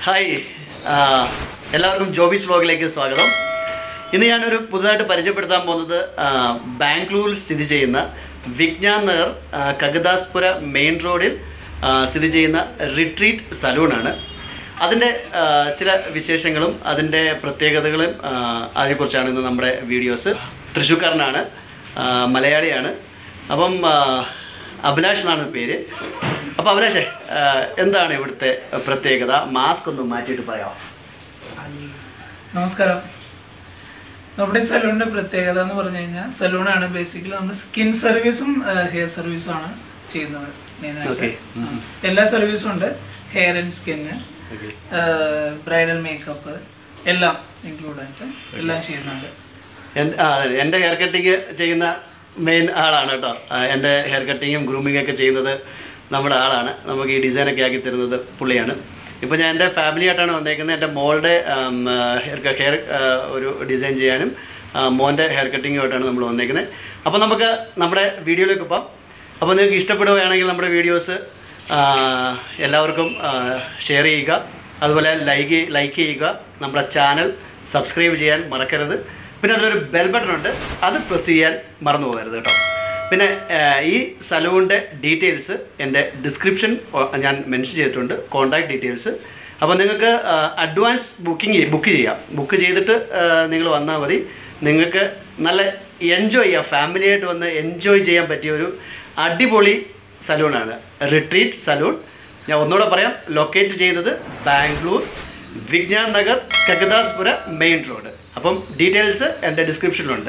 Hi ആ, എല്ലാവർക്കും ജോബീസ് വ്ലോഗിലേക്ക് സ്വാഗതം ഇന്ന് ഞാനൊരു പുതുതായിട്ട് പരിചയപ്പെടുത്താൻ പോകുന്നത് ആ, ബാംഗ്ലൂരിൽ സ്ഥിതി ചെയ്യുന്ന വിജ്ഞാൻ നഗർ ആ, കഗദാസ്പുര മെയിൻ റോഡിൽ ആ, സ്ഥിതി ചെയ്യുന്ന റിട്രീറ്റ് സലൂണാണ് അതിൻ്റെ ആ, ചില വിശേഷങ്ങളും അതിൻ്റെ പ്രത്യേകതകളും ആ, അതിനെക്കുറിച്ചാണ് ഇന്ന് നമ്മുടെ വീഡിയോസ് തൃശ്ശൂർക്കാരനാണ് ആ, മലയാളിയാണ് അപ്പം ആ, അഭിലാഷ് എന്നാണ് പേര് അപ്പോൾ അഭിലാഷേ ആ, എന്താണ് ഇവിടുത്തെ പ്രത്യേകത മാസ്ക് ഒന്ന് മാറ്റിയിട്ട് പറയാമോ നമസ്കാരം നമ്മുടെ സലൂണിന്റെ പ്രത്യേകത എന്ന് പറഞ്ഞു കഴിഞ്ഞാൽ സലൂണാണ് ബേസിക്കലി നമ്മൾ സ്കിൻ സർവീസും ഹെയർ സർവീസും ആണ് ചെയ്യുന്നത് മെയിനായിട്ട് ഓക്കെ എല്ലാ സർവീസും ഉണ്ട് hair and skin bridal makeup എല്ലാം ഇൻക്ലൂഡ് ആയിട്ട് എല്ലാം ചെയ്യുന്നുണ്ട് എൻ്റെ ആ അതെ എൻ്റെ ഹെയർ കട്ടിങ് ചെയ്യുന്ന മെയിൻ ആളാണ് കേട്ടോ ആ, എൻ്റെ ഹെയർ കട്ടിങ്ങും ഗ്രൂമിംഗ് ഒക്കെ ചെയ്യുന്നത് നമ്മുടെ ആളാണ് നമുക്ക് ഈ ഡിസൈനൊക്കെ ആക്കി തരുന്നത് പുള്ളിയാണ് ഇപ്പോൾ ഞാൻ എൻ്റെ ഫാമിലി ആയിട്ടാണ് വന്നേക്കുന്നത് എൻ്റെ മോളുടെ ആം, ആ, ഹെയർ ക- ഹെയർ ആ, ഒരു ഡിസൈൻ ചെയ്യാനും ആ, മോൻ്റെ ഹെയർ കട്ടിങ്ങുമായിട്ടാണ് നമ്മൾ വന്നേക്കുന്നത് അപ്പോൾ നമുക്ക് നമ്മുടെ വീഡിയോയിലേക്ക് പോകാം അപ്പോൾ നിങ്ങൾക്ക് ഇഷ്ടപ്പെടുകയാണെങ്കിൽ നമ്മുടെ വീഡിയോസ് എല്ലാവർക്കും ഷെയർ ചെയ്യുക അതുപോലെ ലൈക്ക് ലൈക്ക് ചെയ്യുക നമ്മുടെ ചാനൽ സബ്സ്ക്രൈബ് ചെയ്യാൻ മറക്കരുത് പിന്നെ അതിലൊരു ബെൽ ബട്ടൺ ഉണ്ട് അത് പ്രസ് ചെയ്യാൻ മറന്നു പോകരുത് കേട്ടോ പിന്നെ ആ, ഈ സലൂണിൻ്റെ ഡീറ്റെയിൽസ് എൻ്റെ ഡിസ്ക്രിപ്ഷൻ ഞാൻ മെൻഷൻ ചെയ്തിട്ടുണ്ട് കോൺടാക്ട് ഡീറ്റെയിൽസ് അപ്പോൾ നിങ്ങൾക്ക് അഡ്വാൻസ് ബുക്കിംഗ് ബുക്ക് ചെയ്യാം ബുക്ക് ചെയ്തിട്ട് നിങ്ങൾ വന്നാൽ മതി നിങ്ങൾക്ക് നല്ല എൻജോയ് ചെയ്യാം ഫാമിലിയായിട്ട് വന്ന് എൻജോയ് ചെയ്യാൻ പറ്റിയ ഒരു അടിപൊളി സലൂണാണ് റിട്രീറ്റ് സലൂൺ ഞാൻ ഒന്നുകൂടെ പറയാം ലൊക്കേറ്റ് ചെയ്തത് ബാംഗ്ലൂർ വിജ്ഞാൻ നഗർ കഗദാസ്പുര മെയിൻ റോഡ് അപ്പം ഡീറ്റെയിൽസ് എൻ്റെ ഡിസ്ക്രിപ്ഷനിലുണ്ട്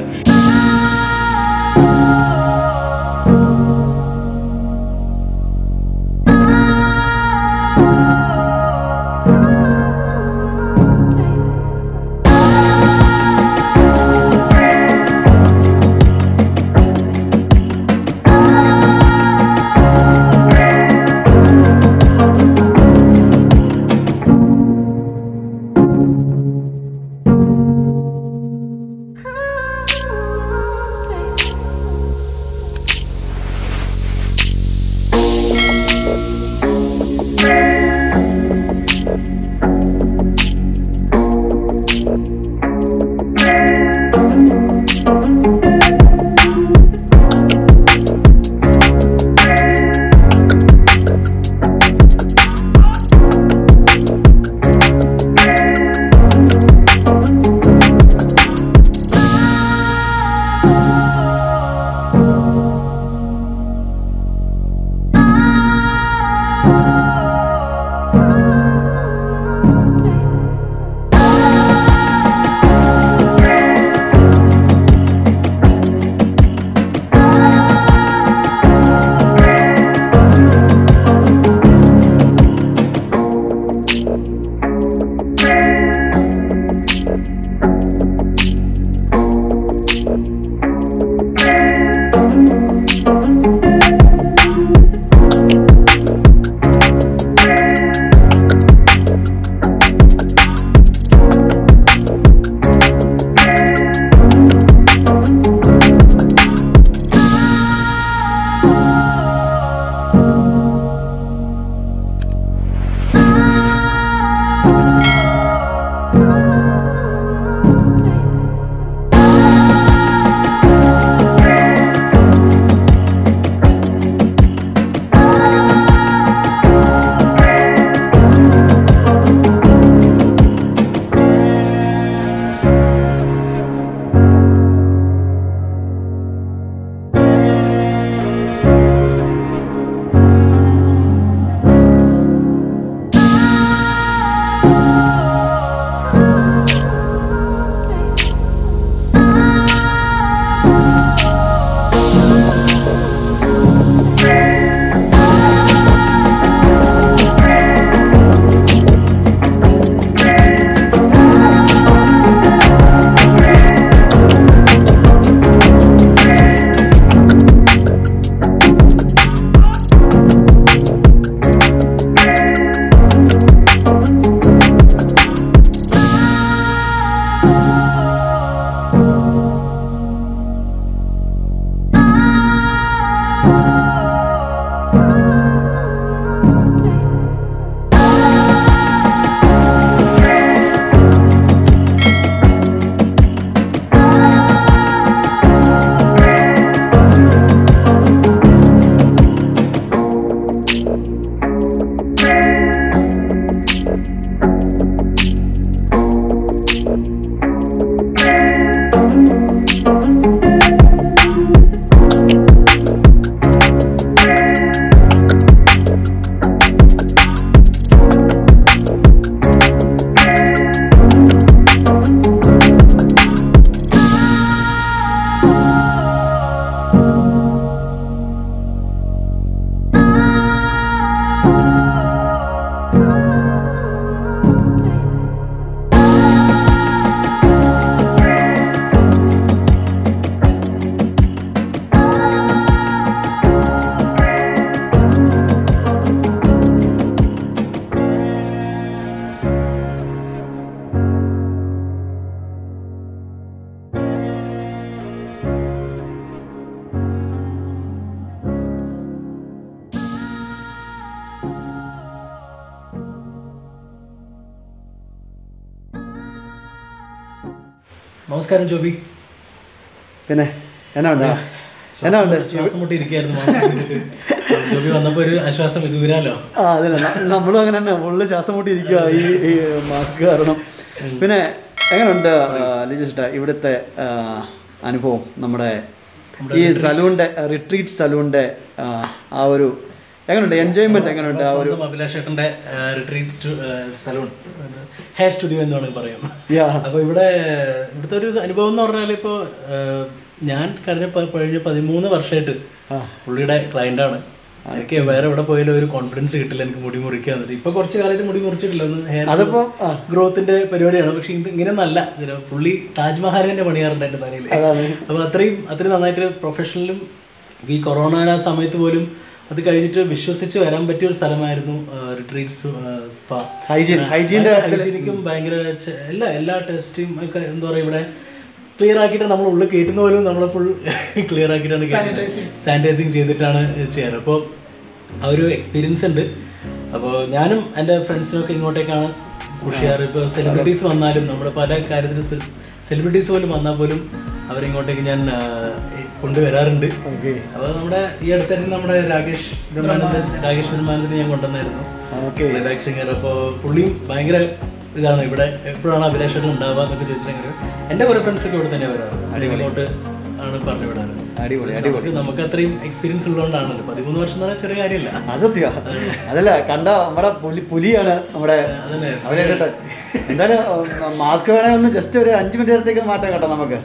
നമസ്കാരം ജോബി പിന്നെ എന്നാ ഉണ്ട് എന്നാ ഉണ്ട് ശ്വാസം മുട്ടി ഇരിക്കുകയായിരുന്നു മാസ്ക് ഇട്ടിട്ട്. ജോബി വന്നപ്പോൾ ഒരു ആശ്വാസം ഇത് വരാലോ ആ അതില്ല നമ്മളും അങ്ങനെ തന്നെ ഫുള്ള് ശ്വാസം മുട്ടി ഇരിക്കുക ഈ ഈ മാസ്ക് കാരണം പിന്നെ എങ്ങനെയുണ്ട് ലിജിസ്റ്റ ഇവിടുത്തെ ആ, അനുഭവം നമ്മുടെ ഈ സലൂണിൻ്റെ റിട്രീറ്റ് സലൂണിൻ്റെ ആ ഒരു എങ്ങനെയുണ്ട് എൻജോയ്മെന്റ് എങ്ങനെയുണ്ട് ആ ഒരു സ്വന്തം അഭിലാഷ് ഏട്ടൻ്റെ റിട്രീറ്റ് സലൂൺ ഹെയർ സ്റ്റുഡിയോ എന്ന് വേണമെങ്കിൽ പറയാം യാ അപ്പോൾ ഇവിടെ ഇവിടുത്തെ ഒരു അനുഭവം എന്ന് പറഞ്ഞാൽ ഇപ്പോൾ ഞാൻ കഴിഞ്ഞ പ- കഴിഞ്ഞ പതിമൂന്ന് വർഷമായിട്ട് ആ. പുള്ളിയുടെ ക്ലയൻ്റാണ് എനിക്ക് വേറെ എവിടെ പോയാലും ഒരു കോൺഫിഡൻസ് കിട്ടില്ല എനിക്ക് മുടി മുറിക്കാൻ എന്നിട്ട് ഇപ്പോൾ കുറച്ച് കാലമായിട്ട് മുടി മുറിച്ചിട്ടില്ല ഒന്ന് ഹെയർ അതിപ്പോ ആ ഗ്രോത്തിന്റെ പരിപാടിയാണ് പക്ഷെ ഇത് ഇങ്ങനെയൊന്നല്ല ഇതിന് പുള്ളി താജ്മഹലിന്റെ പണിയാറുണ്ട് എൻ്റെ തലയിൽ അതാണ് അപ്പോൾ അത്രയും അത്രയും നന്നായിട്ട് പ്രൊഫഷണലും ഈ കൊറോണ ആ സമയത്ത് പോലും അത് കഴിഞ്ഞിട്ട് വിശ്വസിച്ച് വരാൻ പറ്റിയ ഒരു സ്ഥലമായിരുന്നു റിട്രീറ്റ്സ് സ്പാ ഹൈജീൻ ഹൈജീൻ്റെ ഹൈജീനിക്കും ഭയങ്കര ചെ- എല്ലാ എല്ലാ ടെസ്റ്റും ഒക്കെ എന്താ പറയുക ഇവിടെ ക്ലിയർ ആക്കിയിട്ട് നമ്മൾ ഉള്ളിൽ കയറ്റുന്ന പോലും നമ്മൾ ഫുൾ ക്ലിയർ ആക്കിയിട്ടാണ് സാനിറ്റൈസിങ് ചെയ്തിട്ടാണ് ചെയ്യാറ് അപ്പോൾ ആ ഒരു എക്സ്പീരിയൻസ് ഉണ്ട് അപ്പോൾ ഞാനും എൻ്റെ ഫ്രണ്ട്സിനൊക്കെ ഇങ്ങോട്ടേക്കാണ് പുഷ് ചെയ്യാറ് ഇപ്പോൾ സെലിബ്രിറ്റീസ് വന്നാലും നമ്മുടെ പല കാര്യത്തിലും സെലിബ്രിറ്റീസ് പോലും വന്നാൽ പോലും അവരിങ്ങോട്ടേക്ക് ഞാൻ ആ, കൊണ്ടുവരാറുണ്ട് ഓക്കെ അപ്പോൾ നമ്മുടെ ഈ അടുത്തായിട്ട് നമ്മുടെ രാകേഷ് ബ്രഹ്മാനന്ദൻ രാകേഷ് ബ്രഹ്മാനന്ദൻ ഞാൻ കൊണ്ടുവന്നായിരുന്നു ഓക്കെ പ്ലേബാക്ക് സിംഗർ അപ്പോൾ പുള്ളിയും ഭയങ്കര ഇതാണ് ഇവിടെ എപ്പോഴാണ് അഭിലാഷേട്ടൻ ഉണ്ടാവുക എന്നൊക്കെ ചോദിച്ചിട്ടുണ്ടെങ്കിൽ എൻ്റെ കുറേ ഫ്രണ്ട്സ് ഒക്കെ ഇവിടെ തന്നെ വരാറ് അടിയിലോട്ട് ആണ് പറഞ്ഞു വിടാറ് അടിപൊളി അടിപൊളി നമുക്ക് നമുക്ക് അത്രയും എക്സ്പീരിയൻസ് ഉള്ളതുകൊണ്ടാണല്ലോ പതിമൂന്ന് വർഷം എന്ന് പറഞ്ഞാൽ ചെറിയ കാര്യമില്ല അത് സത്യ അതല്ല കണ്ട നമ്മുടെ പുലി പുലിയാണ് നമ്മുടെ അതന്നെ അവരെ കേട്ടെ എന്തായാലും മാസ്ക് വേണേ ഒന്ന് ജസ്റ്റ് ഒരു അഞ്ച് മിനിറ്റ് നേരത്തേക്ക് മാറ്റാം കേട്ടോ നമുക്ക്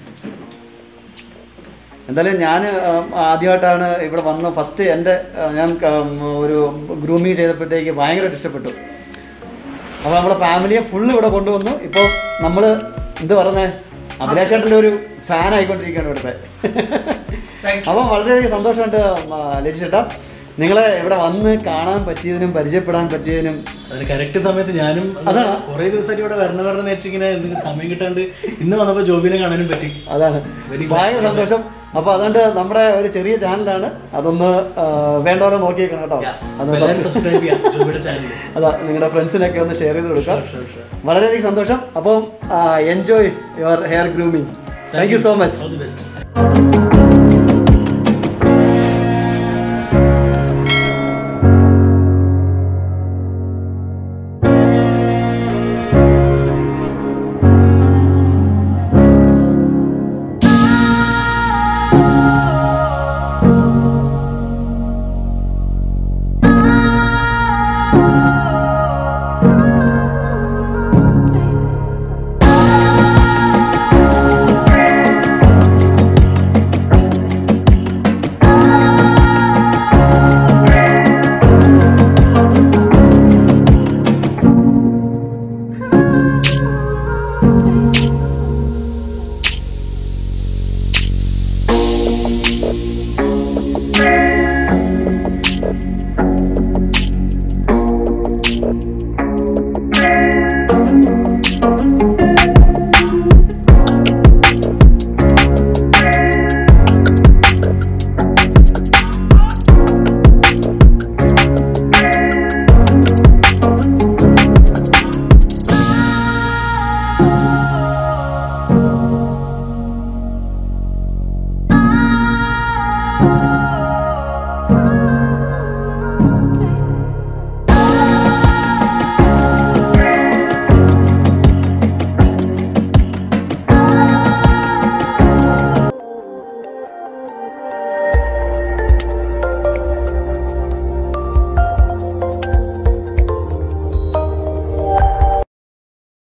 എന്തായാലും ഞാൻ ആദ്യമായിട്ടാണ് ഇവിടെ വന്ന് ഫസ്റ്റ് എൻ്റെ ആ, ഞാൻ ഉം, ഒരു ഗ്രൂമിങ് ചെയ്തപ്പോഴത്തേക്ക് ഭയങ്കരമായിട്ട് ഇഷ്ടപ്പെട്ടു അപ്പോൾ നമ്മുടെ ഫാമിലിയെ ഫുള്ള് ഇവിടെ കൊണ്ടുവന്നു ഇപ്പോൾ നമ്മൾ എന്ത് പറയുന്നത് അഭിലാഷേട്ടൻ്റെ ഒരു ഫാൻ ആയിക്കൊണ്ടിരിക്കുകയാണ് ഇവിടുത്തെ അപ്പോൾ വളരെയധികം സന്തോഷമുണ്ട് ലജിച്ചേട്ടാ നിങ്ങളെ ഇവിടെ വന്ന് കാണാൻ പറ്റിയതിനും പരിചയപ്പെടാൻ പറ്റിയതിനും അതിന് കറക്റ്റ് സമയത്ത് ഞാനും അതാണ്. കുറേ ദിവസമായിട്ട് ഇവിടെ വരണ വരണ നേരിച്ച് ഇങ്ങനെ എന്തെങ്കിലും സമയം കിട്ടാണ്ട് ഇന്ന് വന്നപ്പോൾ ജോബിനെ കാണാനും പറ്റി അതാണ് Very good. ഭയങ്കര സന്തോഷം അപ്പോൾ അതുകൊണ്ട് നമ്മുടെ ഒരു ചെറിയ ചാനലാണ് അതൊന്ന് ആ, വേണ്ടവരെ നോക്കിയേക്കണം കേട്ടോ അത് എല്ലാവരും സബ്സ്ക്രൈബ് ചെയ്യാം ജോബിയുടെ ചാനൽ അതാ നിങ്ങളുടെ ഫ്രണ്ട്സിനൊക്കെ ഒന്ന് ഷെയർ ചെയ്ത് കൊടുക്കാം ഷുവർ ഷുവർ വളരെയധികം സന്തോഷം അപ്പം enjoy your hair grooming thank you so much all the best